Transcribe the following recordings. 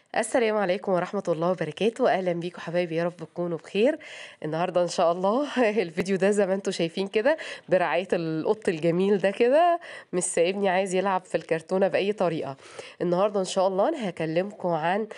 السلام عليكم ورحمة الله وبركاته أهلا بيكم حبايبي يا رب تكونوا بخير النهاردة إن شاء الله الفيديو ده زي ما انتم شايفين كده برعاية القط الجميل ده كده مش سايبني عايز يلعب في الكرتونة بأي طريقة النهاردة إن شاء الله أنا هكلمكم عن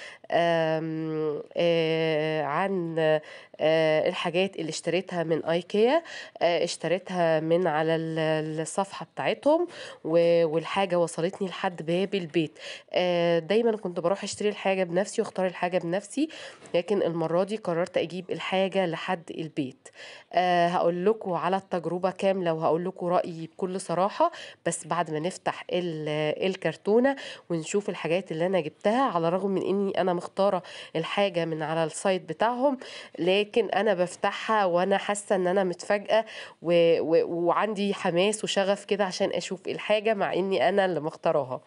آم، آه، عن آه، الحاجات اللي اشتريتها من ايكيا آه، اشتريتها من على ال- الصفحة بتاعتهم و- والحاجة وصلتني لحد باب البيت آه، دايما كنت بروح اشتري الحاجة بنفسي واختار الحاجة بنفسي لكن المرة دي قررت اجيب الحاجة لحد البيت آه، هقول لكم على التجربة كاملة وهقول لكم رأيي بكل صراحة بس بعد ما نفتح ال- الكرتونة ونشوف الحاجات اللي انا جبتها على الرغم من اني انا مختارة الحاجة من على السايت بتاعهم لكن انا بفتحها وانا حاسة ان انا متفاجئة و... و... وعندي حماس وشغف كده عشان اشوف الحاجة مع اني انا اللي مختاراها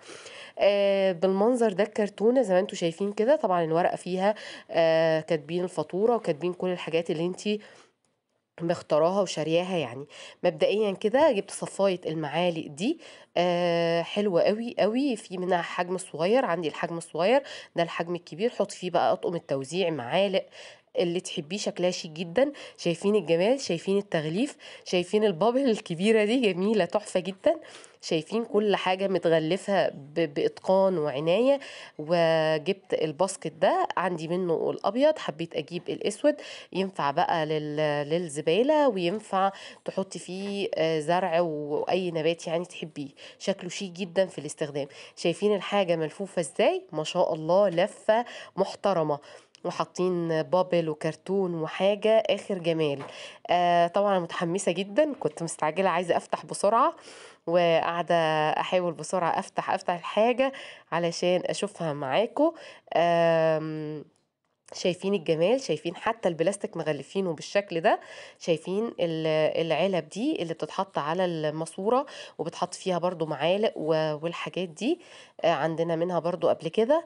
آه بالمنظر ده الكرتونة زي ما انتم شايفين كده طبعا الورقة فيها آه كاتبين الفاتورة وكاتبين كل الحاجات اللي انتي مختاراها وشارياها يعني مبدئيا كده جبت صفاية المعالق دي آه حلوة قوي قوي في منها حجم صغير عندي الحجم الصغير ده الحجم الكبير حط فيه بقى اطقم التوزيع معالق اللي تحبيه شكلها شيك جدا شايفين الجمال شايفين التغليف شايفين البابل الكبيرة دي جميلة تحفة جدا شايفين كل حاجة متغلفة ب- بإتقان وعناية وجبت الباسكت ده عندي منه الأبيض حبيت أجيب الأسود ينفع بقى لل- للزبالة وينفع تحطي فيه آه، زرع وأي نبات يعني تحبيه شكله شيك جدا في الاستخدام شايفين الحاجة ملفوفة ازاي ما شاء الله لفة محترمة وحاطين بابل وكرتون وحاجة آخر جمال آه طبعا أنا متحمسة جدا كنت مستعجلة عايزة أفتح بسرعة وقاعدة أحاول بسرعة أفتح أفتح الحاجة علشان أشوفها معاكم آم، شايفين الجمال شايفين حتى البلاستيك مغلفينه بالشكل ده شايفين ال- العلب دي اللي بتتحط على الماسورة وبتحط فيها برضو معالق و- والحاجات دي آه، عندنا منها برضو قبل كده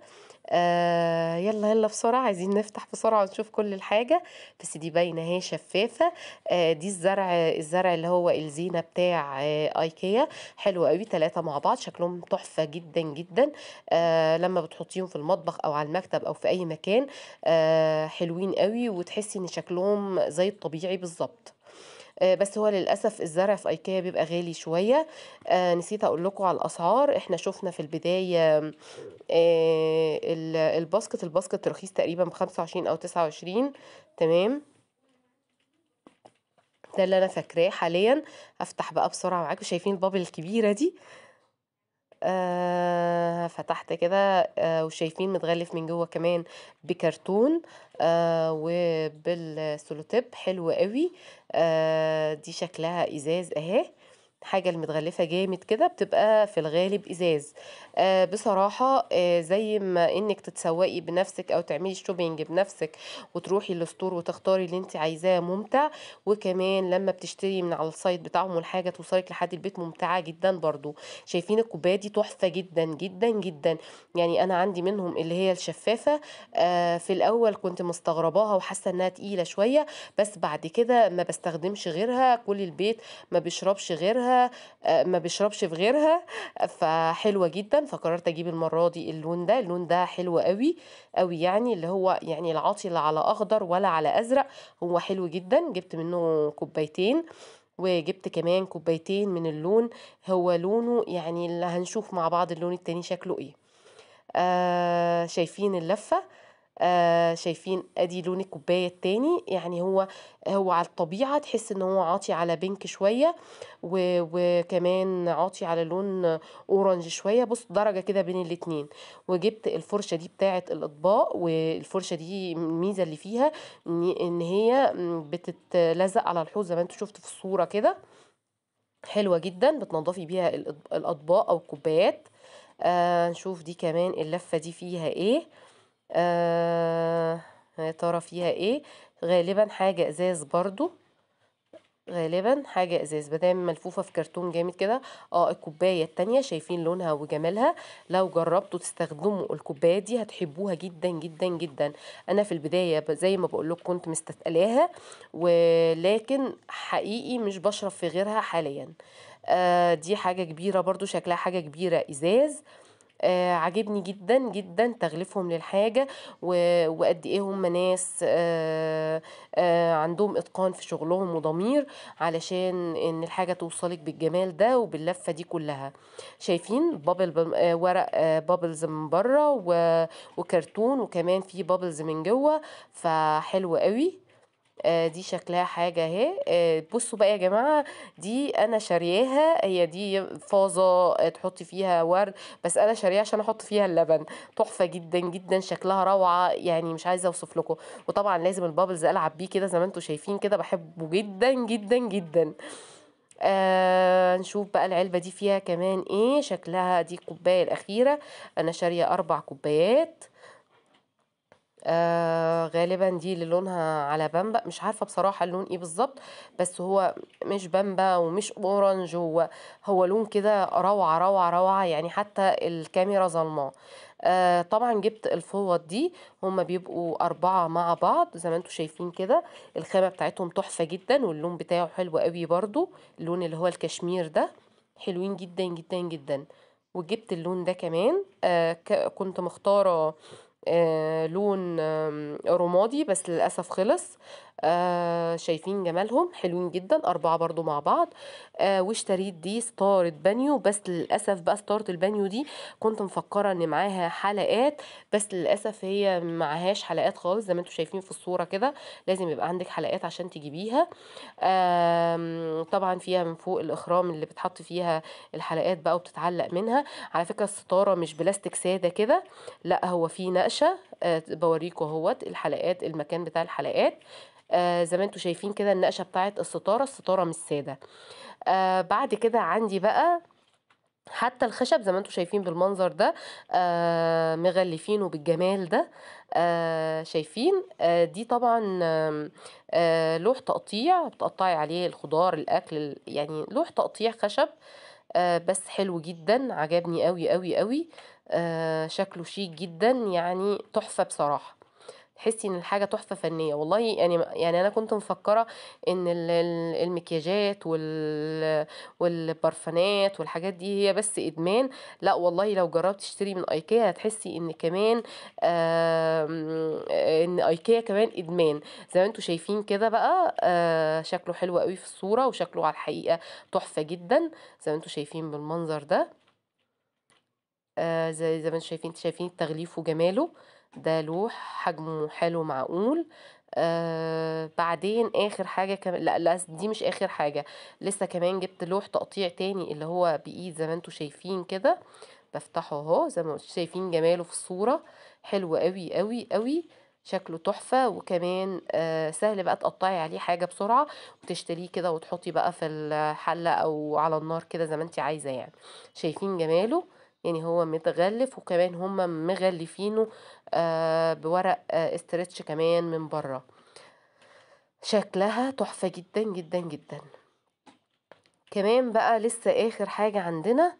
آه يلا يلا بسرعة عايزين نفتح بسرعة ونشوف كل الحاجة بس دي باينة هي شفافة آه دي الزرع الزرع اللي هو الزينة بتاع آه ايكيا حلو قوي ثلاثة مع بعض شكلهم تحفة جدا جدا آه لما بتحطيهم في المطبخ او على المكتب او في اي مكان آه حلوين قوي وتحسي ان شكلهم زي الطبيعي بالظبط آه، بس هو للاسف الزرع في ايكيا بيبقى غالي شويه آه نسيت اقول لكم على الاسعار احنا شفنا في البدايه آه ال- الباسكت الباسكت رخيص تقريبا ب 25 او 29 تمام ده اللي انا فاكراه حاليا افتح بقى بسرعه معاكم شايفين البابل الكبيره دي آه فتحت كده آه وشايفين متغلف من جوه كمان بكرتون آه وبالسولوتيب حلو قوي آه دي شكلها ازاز اهي حاجة المتغلفة جامد كده بتبقى في الغالب ازاز آه بصراحة آه زي ما انك تتسوقي بنفسك او تعملي شوبينج بنفسك وتروحي الستور وتختاري اللي انت عايزاه ممتع وكمان لما بتشتري من على السايت بتاعهم والحاجة توصلك لحد البيت ممتعة جدا برضو شايفين الكوباية دي تحفة جدا جدا جدا يعني انا عندي منهم اللي هي الشفافة آه في الاول كنت مستغرباها وحاسة انها تقيلة شوية بس بعد كده ما بستخدمش غيرها كل البيت ما بيشربش غيرها آه ما بيشربش في غيرها فحلوة جدا فقررت اجيب المرة دي اللون ده اللون ده حلو قوي قوي يعني اللي هو يعني العاطي لا على اخضر ولا على ازرق هو حلو جدا جبت منه كوبايتين وجبت كمان كوبايتين من اللون هو لونه يعني اللي هنشوف مع بعض اللون التاني شكله ايه آه شايفين اللفة آه شايفين ادي لون الكوبايه التاني يعني هو هو على الطبيعه تحس ان هو عاطي على بينك شويه و- وكمان عاطي على لون اورنج شويه بص درجه كده بين الاتنين وجبت الفرشه دي بتاعه الاطباق والفرشه دي الميزه اللي فيها ان إن هي بتتلزق على الحوض زي ما انتوا شفتوا في الصوره كده حلوة جدا بتنضفي بيها الأط- الأطباق أو الكوبايات آه نشوف دي كمان اللفة دي فيها ايه آه يا ترى فيها ايه غالبا حاجة ازاز برضو غالبا حاجة ازاز مادام ملفوفة في كرتون جامد كده اه الكوباية التانية شايفين لونها وجمالها لو جربتوا تستخدموا الكوبايات دي هتحبوها جدا جدا جدا انا في البداية ب- زي ما بقولك كنت مستثقلاها ولكن حقيقي مش بشرب في غيرها حاليا آه دي حاجة كبيرة برضو شكلها حاجة كبيرة ازاز آآ عاجبني جدًا، جدًا تغليفهم للحاجة و وقد إيه هم ناس آآ آآ عندهم إتقان في شغلهم وضمير علشان إن الحاجة توصل لِك بالجمال ده وباللفة دي كلّها. شايفين bubble بم آآ ورق bubbles من برّه و وكرتون وكمان في bubbles من جوّه، فحلو أوي. آآ دي شكلها حاجة أهي، آآ بُصّوا بقى يا جماعة دي أنا شارياها، هي دي فازة تحطّي فيها ورد، بس أنا شارياها عشان أحط فيها اللبن، تحفة جدًا، جدًا، شكلها روعة، يعني مش عايزة أوصف لكم. وطبعًا لازم الbubbles ألعب بيه كده زي ما أنتم شايفين كده، باحبه جدًا، جدًا، جدًا. آآ نشوف بقى العلبة دي فيها كمان إيه، شكلها دي الكوباية الأخيرة، أنا شارية 4 كوبايات. آآ غالبًا دي اللي لونها على بامبا، مش عارفة بصراحة اللون إيه بالضبط، بس هو مش بامبا ومش أورنج هو هو لون كده روعة، روعة، روعة، يعني حتى الكاميرا ظالماه. آآ طبعًا جِبت الفوط دي، هم بيبقوا 4 مع بعض زي ما أنتم شايفين كده، الخامة بتاعتهم تحفة جدًا واللون بتاعه حلو أوي برضه، اللون اللي هو الكشمير ده، حلوين جدًا، جدًا، جدًا. وجِبت اللون ده كمان، آآ ك كنت مختارة آآ لون آمم رمادي بس للأسف خلص، آآ شايفين جمالهم، حلوين جدًا، 4 برضه مع بعض. آآ واشتريت دي ستارة بانيو، بس للأسف بقى ستارة البانيو دي كنت مفكّرة إن معاها حلقات، بس للأسف هي ما معاهاش حلقات خالص زي ما أنتم شايفين في الصورة كده، لازم يبقى عندِك حلقات عشان تجيبيها. آمم طبعًا فيها من فوق الإخرام اللي بيتحط فيها الحلقات بقى وبتتعلق منها، على فكرة الستارة مش بلاستيك سادة كده، لأ هو في نقشة، آآ باوريكم أهوّة الحلقات المكان بتاع الحلقات، آآ زي ما أنتم شايفين كده النقشة بتاعة الستارة، الستارة مش سادة. آآ بعد كده عندي بقى حتى الخشب زي ما أنتم شايفين بالمنظر ده، آآ مغلفينه بالجمال ده، آآ شايفين؟ آآ دي طبعًا آمم آآ لوح تقطيع بتقطّعي عليه الخضار، الأكل، ال يعني لوح تقطيع خشب، آآ بس حلو جدًا، عجبني أوي، أوي، أوي، آآ شكله شيك جدًا، يعني تحفة بصراحة. تحسّي إن الحاجة تحفة فنية، والله يعني م يعني أنا كنت مفكّرة إن ال ال المكياجات وال والبرفانات والحاجات دي هي بس إدمان، لأ والله لو جرّبتِ تشتري من أيكيا هتحسّي إن كمان آمم إن أيكيا كمان إدمان، زي ما أنتم شايفين كده بقى آآ شكله حلو أوي في الصورة وشكله على الحقيقة تحفة جدًا، زي ما أنتم شايفين بالمنظر ده. آآ زي زي ما أنتم شايفين، شايفين تغليفه وجماله، ده لوح حجمه حلو معقول، آآ بعدين آخر حاجة كم لأ، لأ دي مش آخر حاجة، لسه كمان جِبت لوح تقطيع تاني اللي هو بإيد زي ما أنتم شايفين كده، بافتحه أهو زي ما أنتم شايفين جماله في الصورة، حلو أوي، أوي، أوي، شكله تحفة وكمان آآ سهل بقى تقطّعي عليه حاجة بسرعة وتشتريه كده وتحطّي بقى في الحلة أو على النار كده زي ما أنتِ عايزة يعني. شايفين جماله؟ يعني هو متغلِّف وكمان هم مغلّفينه آآ بورق استرتش كمان من برّه. شكلها تحفة جدًا، جدًا، جدًا. كمان بقى لسه آخر حاجة عندنا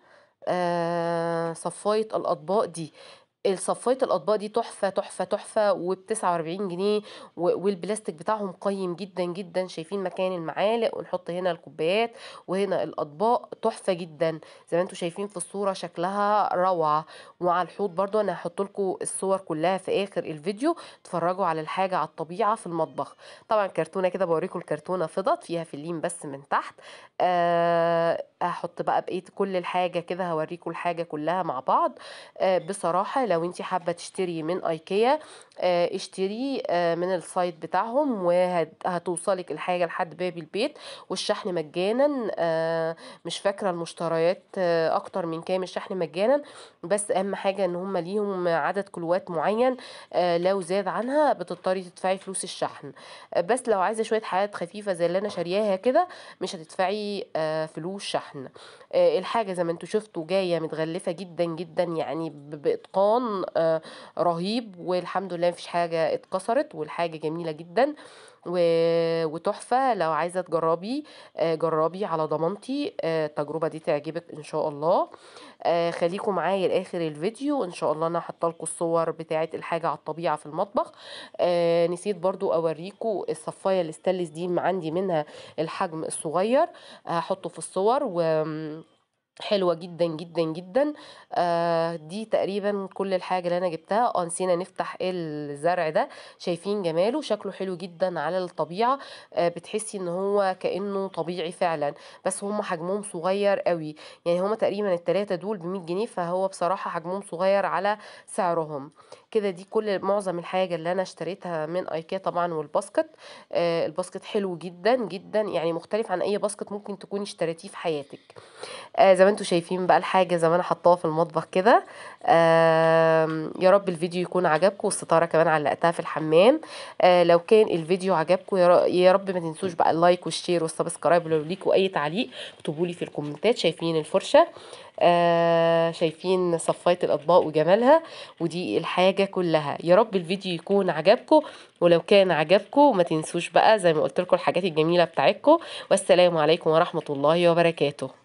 آآ صفاية الأطباق دي، الصفاية الأطباق دي تحفة، تحفة، تحفة وب49 جنيه و والبلاستيك بتاعهم قيّم جدًا، جدًا، شايفين مكان المعالق ونحط هنا الكوبايات وهنا الأطباق، تحفة جدًا، زي ما أنتم شايفين في الصورة شكلها روعة، وعلى الحوض برضه أنا هاحط لكم الصور كلّها في آخر الفيديو، اتفرّجوا على الحاجة على الطبيعة في المطبخ. طبعًا كرتونة كده باوريكم الكرتونة فِضَت فيها فلين بس من تحت، آآ هاحط بقى بقية كل الحاجة كده هاوريكم الحاجة كلّها مع بعض، آآ بصراحة لو أنتِ حابة تشتري من أيكيا آآ اشتريه آآ من الsite بتاعهم وهت هتوصلِك الحاجة لحد باب البيت والشحن مجانًا، آآ مش فاكرة المشتريات أكتر من كام الشحن مجانًا، بس أهم حاجة إن هم ليهم عدد كيلوات معيّن، آآ لو زاد عنها بتضطري تدفعي فلوس الشحن، بس لو عايزة شوية حاجات خفيفة زي اللي أنا شارياها كده مش هتدفعي آآ فلوس شحن. آآ الحاجة زي ما أنتم شُفتوا جاية متغلفة جدًا، جدًا، يعني ب بإتقان آآ رهيب والحمد لله ما فيش حاجة اتكسرت والحاجة جميلة جدًا و وتحفة، لو عايزة تجرّبي آآ جرّبي على ضمانتي، آآ التجربة دي تعجبِك إن شاء الله. آآ خليكم معايا لآخر الفيديو، إن شاء الله أنا حاطة لكم الصور بتاعة الحاجة على الطبيعة في المطبخ. آآ نسيت برضه أوريكم الصفاية الstainless دي م عندي منها الحجم الصغير، هاحطه في الصور وآمم حلوة جدًا، جدًا، جدًا. آآ دي تقريبًا كل الحاجة اللي أنا جبتها. آه نسينا نفتح الزرع ده، شايفين جماله، شكله حلو جدًا على الطبيعة، آآ بتحسّي إن هو كإنه طبيعي فعلًا، بس هم حجمهم صغير أوي، يعني هم تقريبًا ال3 دول ب100 جنيه، فهو بصراحة حجمهم صغير على سعرهم. كده دي كل معظم الحاجة اللي أنا اشتريتها من IKEA طبعًا والباسكت. آآ الباسكت حلو جدًا، جدًا، يعني مختلف عن أي باسكت ممكن تكوني اشتريتيه في حياتِك. آآ زي ما أنتم شايفين بقى الحاجة زي ما أنا حاطاها في المطبخ كده. آمم يا رب الفيديو يكون عجبكم والستارة كمان علّقتها في الحمام. آآ لو كان الفيديو عجبكم يا ر يا رب ما تنسوش بقى اللايك والشير والسبسكرايب ولو ليكم أي تعليق اكتبوا لي في الكومنتات. شايفين الفرشة، آآ شايفين صفاية الأطباق وجمالها، ودي الحاجة كلّها. يا رب الفيديو يكون عجبكم، ولو كان عجبكم ما تنسوش بقى زي ما قُلت لكم الحاجات الجميلة بتاعتكم، والسلام عليكم ورحمة الله وبركاته.